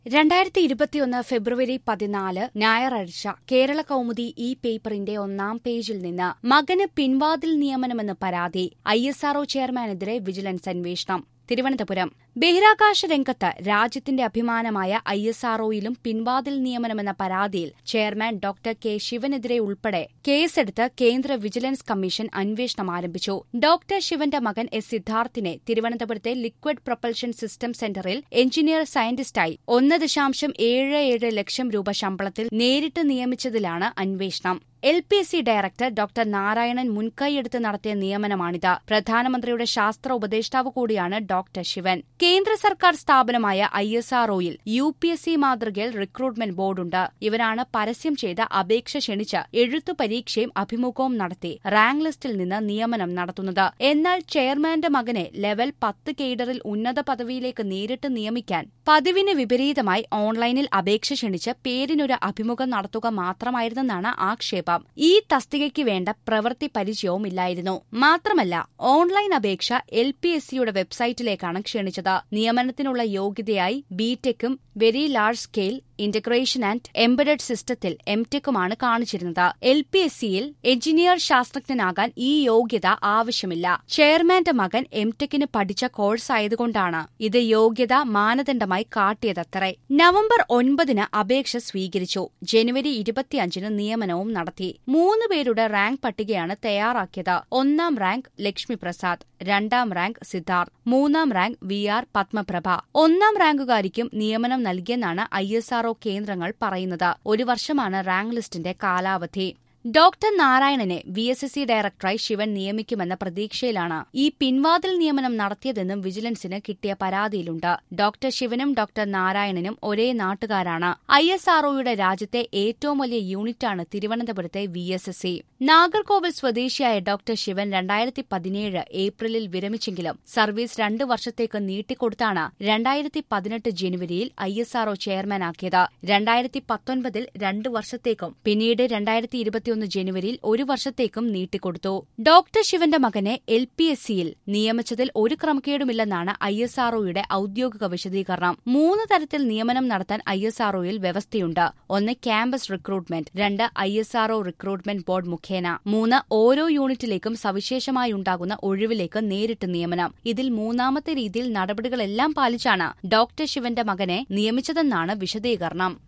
രണ്ടായിരത്തി ഇരുപത്തിയൊന്ന് ഫെബ്രുവരി പതിനാല് ഞായറാഴ്ച കേരള കൗമുദി ഈ പേപ്പറിന്റെ ഒന്നാം പേജിൽ നിന്ന് മകന് പിൻവാതിൽ നിയമനമെന്ന് പരാതി ഐ എസ് ആർഒ ചെയർമാനെതിരെ വിജിലൻസ് അന്വേഷണം തിരുവനന്തപുരം ബഹിരാകാശ രംഗത്ത് രാജ്യത്തിന്റെ അഭിമാനമായ ഐ എസ് ആർഒയിലും പിൻവാതിൽ നിയമനമെന്ന പരാതിയിൽ ചെയർമാൻ ഡോക്ടർ കെ ശിവനെതിരെ ഉൾപ്പെടെ കേസെടുത്ത് കേന്ദ്ര വിജിലൻസ് കമ്മീഷൻ അന്വേഷണം ആരംഭിച്ചു ഡോക്ടർ ശിവന്റെ മകൻ എസ് സിദ്ധാർത്ഥിനെ തിരുവനന്തപുരത്തെ ലിക്വിഡ് പ്രൊപ്പൽഷൻ സിസ്റ്റം സെന്ററിൽ എഞ്ചിനീയർ സയന്റിസ്റ്റായി ഒന്ന് ദശാംശം ഏഴ് ഏഴ് ലക്ഷം രൂപ ശമ്പളത്തിൽ നേരിട്ട് നിയമിച്ചതിലാണ് അന്വേഷണം L P S C director doctor Narayanan മുൻകൈയെടുത്ത് നടത്തിയ നിയമനമാണിത് പ്രധാനമന്ത്രിയുടെ ശാസ്ത്ര ഉപദേഷ്ടാവ് കൂടിയാണ് ഡോക്ടർ ശിവൻ കേന്ദ്ര സർക്കാർ സ്ഥാപനമായ ഐ എസ് ആർഒയിൽ യു പി എസ് സി മാതൃകയിൽ റിക്രൂട്ട്മെന്റ് ബോർഡുണ്ട് ഇവരാണ് പരസ്യം ചെയ്ത അപേക്ഷ ക്ഷണിച്ച് എഴുത്തു പരീക്ഷയും അഭിമുഖവും നടത്തി റാങ്ക് ലിസ്റ്റിൽ നിന്ന് നിയമനം നടത്തുന്നത് എന്നാൽ ചെയർമാന്റെ മകനെ ലെവൽ പത്ത് കേഡറിൽ ഉന്നത പദവിയിലേക്ക് നേരിട്ട് നിയമിക്കാൻ പതിവിന് വിപരീതമായി ഓൺലൈനിൽ അപേക്ഷ ക്ഷണിച്ച് പേരിനൊരു അഭിമുഖം നടത്തുക മാത്രമായിരുന്നെന്നാണ് ആക്ഷേപം ഈ തസ്തികയ്ക്ക് വേണ്ട പ്രവൃത്തി പരിചയവും ഇല്ലായിരുന്നു മാത്രമല്ല ഓൺലൈൻ അപേക്ഷ എൽ പി എസ് സിയുടെ വെബ്സൈറ്റിലേക്കാണ് ക്ഷണിച്ചത് നിയമനത്തിനുള്ള യോഗ്യതയായി ബിടെക്കും very large scale integration and embedded സിസ്റ്റത്തിൽ എംടെക്കുമാണ് കാണിച്ചിരുന്നത് എൽ പി എസ് സിയിൽ എഞ്ചിനീയർ ശാസ്ത്രജ്ഞനാകാൻ ഈ യോഗ്യത ആവശ്യമില്ല ചെയർമാന്റെ മകൻ എംടെക്കിന് പഠിച്ച കോഴ്സ് ആയതുകൊണ്ടാണ് ഇത് യോഗ്യത മാനദണ്ഡമായി കാട്ടിയതത്രേ നവംബർ ഒൻപതിന് അപേക്ഷ സ്വീകരിച്ചു ജനുവരി ഇരുപത്തിയഞ്ചിന് നിയമനവും നടത്തി മൂന്ന് പേരുടെ റാങ്ക് പട്ടികയാണ് തയ്യാറാക്കിയത് ഒന്നാം റാങ്ക് ലക്ഷ്മി പ്രസാദ് രണ്ടാം റാങ്ക് സിദ്ധാർത്ഥ് മൂന്നാം റാങ്ക് വി ആർ പത്മപ്രഭ ഒന്നാം റാങ്കുകാരിക്കും നിയമനം നൽകിയെന്നാണ് ഐ എസ് ആർഒ കേന്ദ്രങ്ങൾ പറയുന്നത് ഒരു വർഷമാണ് റാങ്ക് ലിസ്റ്റിന്റെ കാലാവധി ഡോക്ടർ നാരായണനെ വി എസ് എസ് സി ഡയറക്ടറായി ശിവൻ നിയമിക്കുമെന്ന പ്രതീക്ഷയിലാണ് ഈ പിൻവാതിൽ നിയമനം നടത്തിയതെന്നും വിജിലൻസിന് കിട്ടിയ പരാതിയിലുണ്ട് ഡോക്ടർ ശിവനും ഡോക്ടർ നാരായണനും ഒരേ നാട്ടുകാരാണ് ഐ എസ് ആർഒയുടെ രാജ്യത്തെ ഏറ്റവും വലിയ യൂണിറ്റാണ് തിരുവനന്തപുരത്തെ V S S C Nagercoil സ്വദേശിയായ ഡോക്ടർ ശിവൻ രണ്ടായിരത്തി പതിനേഴ് ഏപ്രിലിൽ വിരമിച്ചെങ്കിലും സർവീസ് രണ്ടു വർഷത്തേക്ക് നീട്ടിക്കൊടുത്താണ് രണ്ടായിരത്തി പതിനെട്ട് ജനുവരിയിൽ ഐ എസ് ആർഒ ചെയർമാനാക്കിയത് രണ്ടായിരത്തി പത്തൊൻപതിൽ രണ്ടു വർഷത്തേക്കും പിന്നീട് രണ്ടായിരത്തി ഇരുപത്തിയൊന്ന് ജനുവരിയിൽ ഒരു വർഷത്തേക്കും നീട്ടിക്കൊടുത്തു ഡോക്ടർ ശിവന്റെ മകനെ എൽ പി എസ് സിയിൽ നിയമിച്ചതിൽ ഒരു ക്രമക്കേടുമില്ലെന്നാണ് ഐ എസ് ആർഒയുടെ ഔദ്യോഗിക വിശദീകരണം മൂന്ന് തരത്തിൽ നിയമനം നടത്താൻ ഐ എസ് ആർഒയിൽ വ്യവസ്ഥയുണ്ട് ഒന്ന് ക്യാമ്പസ് റിക്രൂട്ട്മെന്റ് രണ്ട് I S RO recruitment board മുഖേന മൂന്ന് ഓരോ യൂണിറ്റിലേക്കും സവിശേഷമായി ഉണ്ടാകുന്ന ഒഴിവിലേക്ക് നേരിട്ട് നിയമനം ഇതിൽ മൂന്നാമത്തെ രീതിയിൽ നടപടികളെല്ലാം പാലിച്ചാണ് ഡോക്ടർ ശിവന്റെ മകനെ നിയമിച്ചതെന്നാണ് വിശദീകരണം